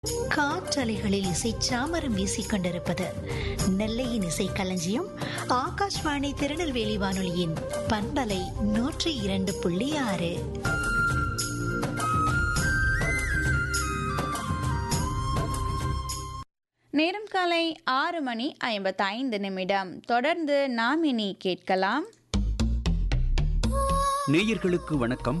காற்றலைகளில் இசை சாமரம் வீசிக் கொண்டிருப்பது நெல்லையின் இசை களஞ்சியம் ஆகாஷ்வாணி திருநெல்வேலி வானொலியின் பண்பலை நூற்றி இரண்டு புள்ளி ஆறு நேரம் காலை ஆறு மணி ஐம்பத்தைந்து நிமிடம் தொடர்ந்து நாம் இனி கேட்கலாம் நேயர்களுக்கு வணக்கம்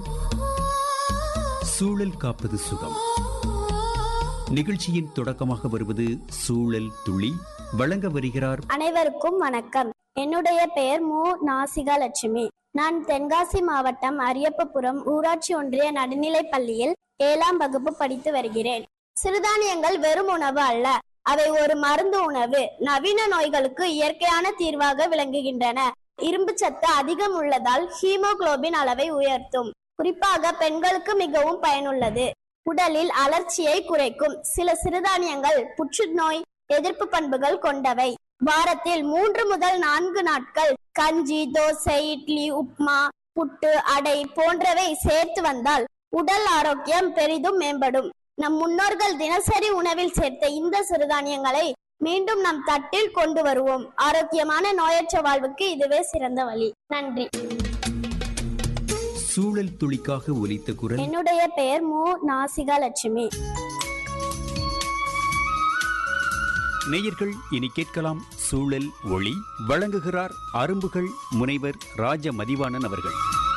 சூழல் காப்பது சுகம் நிகழ்ச்சியின் தொடக்கமாக வருவது சூழல் துளி வழங்க வருகிறார் அனைவருக்கும் வணக்கம் என்னுடைய பெயர் மு நாசிகா லட்சுமி நான் தென்காசி மாவட்டம் அரியப்பபுரம் ஊராட்சி ஒன்றிய நடுநிலைப் பள்ளியில் ஏழாம் வகுப்பு படித்து வருகிறேன் சிறுதானியங்கள் வெறும் உணவு அல்ல அவை ஒரு மருந்து உணவு நவீன நோய்களுக்கு இயற்கையான தீர்வாக விளங்குகின்றன இரும்பு சத்து அதிகம் உள்ளதால் ஹீமோகுளோபின் அளவை உயர்த்தும் குறிப்பாக பெண்களுக்கு மிகவும் பயனுள்ளது உடலில் அலர்ச்சியை குறைக்கும் சில சிறுதானியங்கள் புற்றுநோய் எதிர்ப்பு பண்புகள் கொண்டவை வாரத்தில் மூன்று முதல் நான்கு நாட்கள் கஞ்சி தோசை இட்லி உப்மா புட்டு அடை போன்றவை சேர்த்து வந்தால் உடல் ஆரோக்கியம் பெரிதும் மேம்படும் நம் முன்னோர்கள் தினசரி உணவில் சேர்த்த இந்த சிறுதானியங்களை மீண்டும் நம் தட்டில் கொண்டு வருவோம் ஆரோக்கியமான நோயற்ற வாழ்வுக்கு இதுவே சிறந்த வழி நன்றி சூழல் துளிக்காக ஒலித்த குரல் என்னுடைய பெயர் மு நாசிகா லட்சுமி நேயர்கள் இனி கேட்கலாம் சூழல் ஒளி வழங்குகிறார் அரும்புகள் முனைவர் ராஜ மதிவாணன் அவர்கள்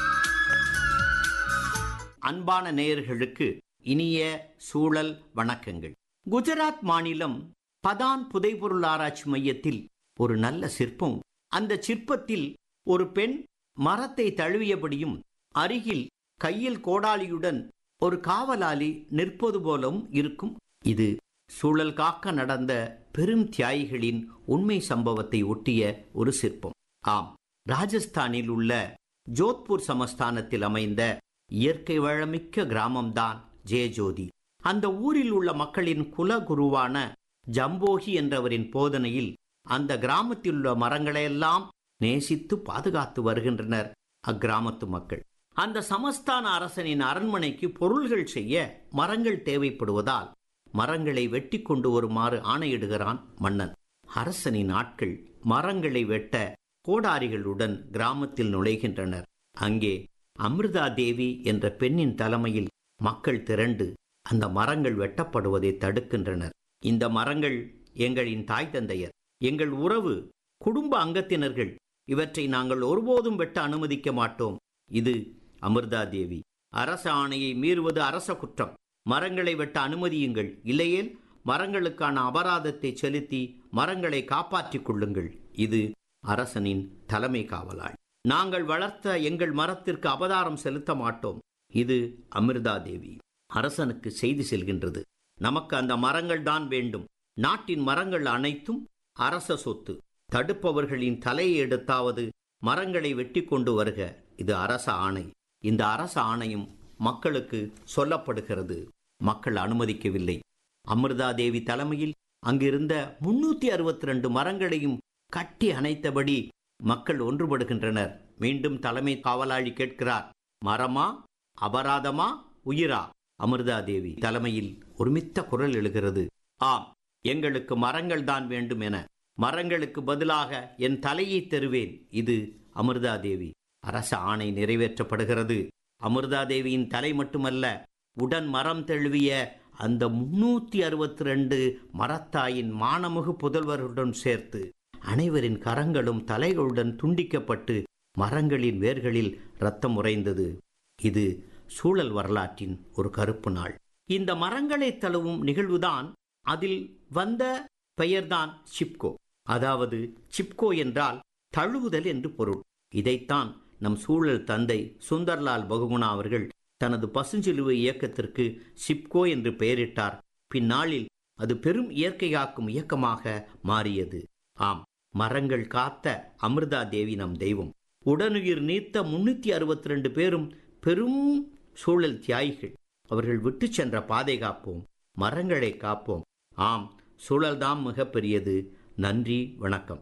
அன்பான நேயர்களுக்கு இனிய சூழல் வணக்கங்கள் குஜராத் மாநிலம் பதான் புதைபொருள் ஆராய்ச்சி மையத்தில் ஒரு நல்ல சிற்பம் அந்த சிற்பத்தில் ஒரு பெண் மரத்தை தழுவியபடியும் அருகில் கையில் கோடாலியுடன் ஒரு காவலாளி நிற்பது போலவும் இருக்கும் இது சூழல் காக்க நடந்த பெரும் தியாகிகளின் உண்மை சம்பவத்தை ஒட்டிய ஒரு சிற்பம் ஆம் ராஜஸ்தானில் உள்ள ஜோத்பூர் சமஸ்தானத்தில் அமைந்த இயற்கை வளமிக்க கிராமம்தான் ஜெயஜோதி அந்த ஊரில் உள்ள மக்களின் குலகுருவான ஜம்போகி என்றவரின் போதனையில் அந்த கிராமத்தில் உள்ள மரங்களையெல்லாம் நேசித்து பாதுகாத்து வருகின்றனர் அக்கிராமத்து மக்கள் அந்த சமஸ்தான அரசனின் அரண்மனைக்கு பொருள்கள் செய்ய மரங்கள் தேவைப்படுவதால் மரங்களை வெட்டி கொண்டு வருமாறு ஆணையிடுகிறான் மன்னன் அரசனின் ஆட்கள் மரங்களை வெட்ட கோடாரிகளுடன் கிராமத்தில் நுழைகின்றனர் அங்கே அமிர்தா தேவி என்ற பெண்ணின் தலைமையில் மக்கள் திரண்டு அந்த மரங்கள் வெட்டப்படுவதை தடுக்கின்றனர் இந்த மரங்கள் எங்களின் தாய் தந்தையர் எங்கள் உறவு குடும்ப அங்கத்தினர்கள் இவற்றை நாங்கள் ஒருபோதும் வெட்ட அனுமதிக்க மாட்டோம் இது அமிர்தா தேவி அரச ஆணையை மீறுவது அரச குற்றம் மரங்களை வெட்ட அனுமதியுங்கள் இல்லையேல் மரங்களுக்கான அபராதத்தை செலுத்தி மரங்களை காப்பாற்றிக் கொள்ளுங்கள் இது அரசனின் தலைமை காவலாள் நாங்கள் வளர்த்த எங்கள் மரத்திற்கு அபதாரம் செலுத்த மாட்டோம் இது அமிர்தா தேவி அரசனுக்கு செய்தி செல்கின்றது நமக்கு அந்த மரங்கள் தான் வேண்டும் நாட்டின் மரங்கள் அனைத்தும் அரச சொத்து தடுப்பவர்களின் தலையை எடுத்தாவது மரங்களை வெட்டி கொண்டு வருக இது அரச ஆணை இந்த அரச ஆணையும் மக்களுக்கு சொல்லப்படுகிறது மக்கள் அனுமதிக்கவில்லை அமிர்தா தேவி தலைமையில் அங்கிருந்த முன்னூத்தி அறுபத்தி ரெண்டு மரங்களையும் கட்டி அணைத்தபடி மக்கள் ஒன்றுபடுகின்றனர் மீண்டும் தலைமை காவலாளி கேட்கிறார் மரமா அபராதமா உயிரா அமிர்தா தேவி தலைமையில் ஒருமித்த குரல் எழுகிறது ஆம் எங்களுக்கு மரங்கள் தான் வேண்டும் என மரங்களுக்கு பதிலாக என் தலையை தருவேன் இது அமிர்தா தேவி அரச ஆணை நிறைவேற்றப்படுகிறது அமிர்தா தேவியின் தலை மட்டுமல்ல உடன் மரம் தழுவிய அந்த முன்னூத்தி அறுபத்தி ரெண்டு மரத்தாயின் மானமுகு புதல்வருடன் சேர்த்து அனைவரின் கரங்களும் தலைகளுடன் துண்டிக்கப்பட்டு மரங்களின் வேர்களில் ரத்தம் உறைந்தது இது சூழல் வரலாற்றின் ஒரு கருப்பு நாள் இந்த மரங்களை தழுவும் நிகழ்வுதான் அதில் வந்த பெயர்தான் சிப்கோ அதாவது சிப்கோ என்றால் தழுவுதல் என்று பொருள் இதைத்தான் நம் சூழல் தந்தை சுந்தர்லால் பகுகுணா அவர்கள் தனது பசுஞ்சிலுவை இயக்கத்திற்கு சிப்கோ என்று பெயரிட்டார் பின்னாளில் அது பெரும் இயற்கை காக்கும் இயக்கமாக மாறியது ஆம் மரங்கள் காத்த அமிர்தா தேவி நம் தெய்வம் உடனுயிர் நீத்த முன்னூத்தி அறுபத்தி ரெண்டு பேரும் பெரும் சூழல் தியாகிகள் அவர்கள் விட்டு சென்ற பாதை காப்போம் மரங்களை காப்போம் ஆம் சூழல்தான் மிகப்பெரியது நன்றி வணக்கம்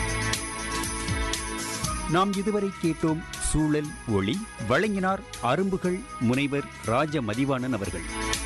நாம் இதுவரை கேட்டோம் சூழல் ஒளி வழங்கினார் அரும்புகள் முனைவர் ராஜ மதிவாணன் அவர்கள்